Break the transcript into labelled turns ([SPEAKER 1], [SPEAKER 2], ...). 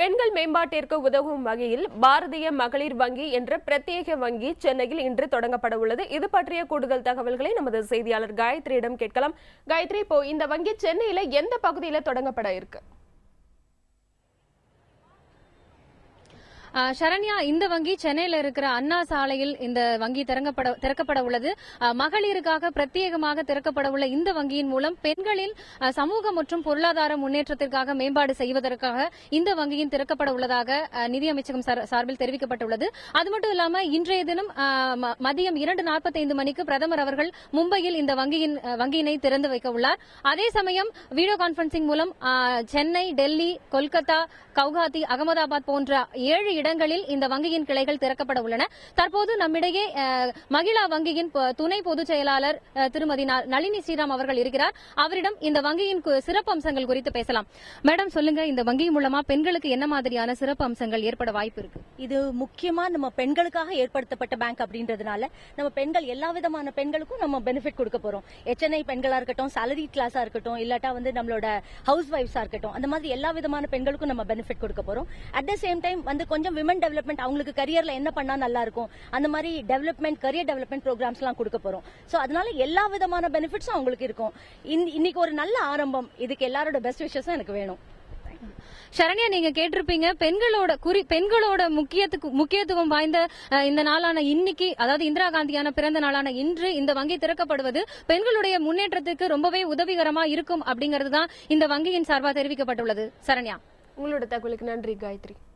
[SPEAKER 1] பெண்கள் மேம்பாட்டிற்கு உதவும் வகையில் பாரதிய மகளிர் வங்கி என்ற பிரத்யேக வங்கி சென்னையில் இன்று தொடங்கப்பட உள்ளது இது பற்றிய கூடுதல் தகவல்களை நமது செய்தியாளர் காயத்ரியிடம் கேட்கலாம் காயத்ரி இப்போ இந்த வங்கி சென்னையில எந்த பகுதியில தொடங்கப்பட இருக்கு
[SPEAKER 2] ஆ, சரண்யா இந்த வங்கி சென்னையில இருக்கிற அண்ணா சாலையில் இந்த வங்கி திறங்கப்பட திறக்கப்பட உள்ளது ஆ, மகளிருக்காக பிரத்யேகமாக திறக்கப்பட உள்ள இந்த வங்கியின் மூலம் பெண்களின் ஆ, சமூக மற்றும் பொருளாதார முன்னேற்றத்திற்காக மேம்பாடு செய்வதற்காக இந்த வங்கியின் திறக்கப்பட உள்ளதாக ஆ, நிதியமைச்சகம் சார்- சார்பில் தெரிவிக்கப்பட்டுள்ளது அது மட்டும் இல்லாம இன்றைய தினம் ஆ, ம- மதியம் இரண்டு நாற்பத்தைந்து மணிக்கு பிரதமர் அவர்கள் மும்பையில் இந்த வங்கியின் ஆ, வங்கியினை திறந்து வைக்க உள்ளார் அதே சமயம் வீடியோ கான்பரன்சிங் மூலம் ஆ, சென்னை டெல்லி கொல்கத்தா கவுஹாத்தி அகமதாபாத் போன்ற ஏழு இடங்களில் இந்த வங்கியின் கிளைகள் திறக்கப்பட உள்ளன தற்போது நம்மிடையே அஹ், மகிழா வங்கியின் பொ- துணை பொதுச் செயலாளர் அஹ், திருமதி ந- நளினி ஸ்ரீராம் அவர்கள் இருக்கிறார் அவரிடம் இந்த வங்கியின் கு- சிறப்பு அம்சங்கள் குறித்து பேசலாம் மேடம் சொல்லுங்க இந்த வங்கி மூலமா பெண்களுக்கு என்ன மாதிரியான சிறப்பு அம்சங்கள் ஏற்பட வாய்ப்பு இருக்கு
[SPEAKER 3] இது முக்கியமா நம்ம பெண்களுக்காக ஏற்படுத்தப்பட்ட பேங்க் அப்படின்றதுனால நம்ம பெண்கள் எல்லா விதமான பெண்களுக்கும் நம்ம பெனிஃபிட் கொடுக்க போறோம் எச்என்ஐ பெண்களா இருக்கட்டும் salary கிளாஸா இருக்கட்டும் இல்லாட்டா வந்து நம்மளோட ஹவுஸ் ஒய்ஃப்ஸா இருக்கட்டும் அந்த மாதிரி எல்லா விதமான பெண்களுக்கும் நம்ம பெனிஃபிட் கொடுக்க போறோம் அட் த சேம் டைம் வந்து கொஞ்சம் விமன் டெவலப்மெண்ட் அவங்களுக்கு கரியர்ல என்ன பண்ணா நல்லா இருக்கும் அந்த மாதிரி டெவலப்மெண்ட் கரியர் டெவலப்மெண்ட் ப்ரோக்ராம்ஸ் எல்லாம் கொடுக்க போறோம் சோ அதனால எல்லா விதமான பெனிஃபிட்ஸும் அவங்களுக்கு இருக்கும் இந்த- இன்னைக்கு ஒரு நல்ல ஆரம்பம் இதுக்கு எல்லாரோட பெஸ்ட் விஷஸும் எனக்கு வேணும்
[SPEAKER 2] சரண்யா நீங்க கேட்டிருப்பீங்க பெண்களோட குறி பெண்களோட முக்கியத்துக்கு முக்கியத்துவம் வாய்ந்த அஹ், இந்த நாளான இன்னைக்கு அதாவது இந்திரா காந்தியான பிறந்த நாளான இன்று இந்த வங்கி திறக்கப்படுவது பெண்களுடைய முன்னேற்றத்துக்கு ரொம்பவே உதவிகரமா இருக்கும் அப்படிங்கிறது தான் இந்த வங்கியின் சார்பா தெரிவிக்கப்பட்டுள்ளது சரண்யா
[SPEAKER 1] உங்களோட தகவலுக்கு நன்றி காயத்ரி